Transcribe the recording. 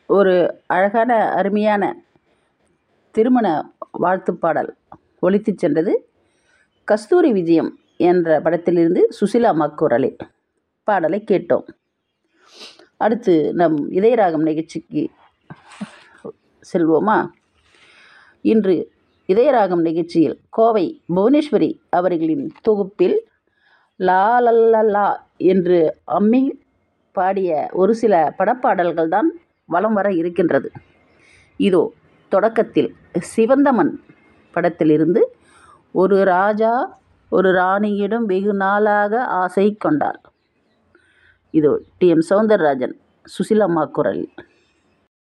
ஒரு அழகான அருமையான திருமண வாழ்த்துப் பாடல் ஒலித்துச் சென்றது கஸ்தூரி விஜயம் என்ற படத்திலிருந்து சுசிலா அம்மா குரலில் பாடலை கேட்டோம் அடுத்து நம் இதயராகம் நிகழ்ச்சிக்கு செல்வோமா இன்று இதயராகம் நிகழ்ச்சியில் கோவை புவனேஸ்வரி அவர்களின் தொகுப்பில் லா லல்லா லா என்று அம்மி பாடிய ஒரு சில படப்பாடல்கள் தான் வலம் வர இருக்கின்றது இதோ தொடக்கத்தில் சிவந்தமன் படத்திலிருந்து ஒரு ராஜா ஒரு ராணியிடம் வெகு நாளாக ஆசை கொண்டார் இதோ டி எம் சௌந்தரராஜன் சுசிலம்மா குரலில்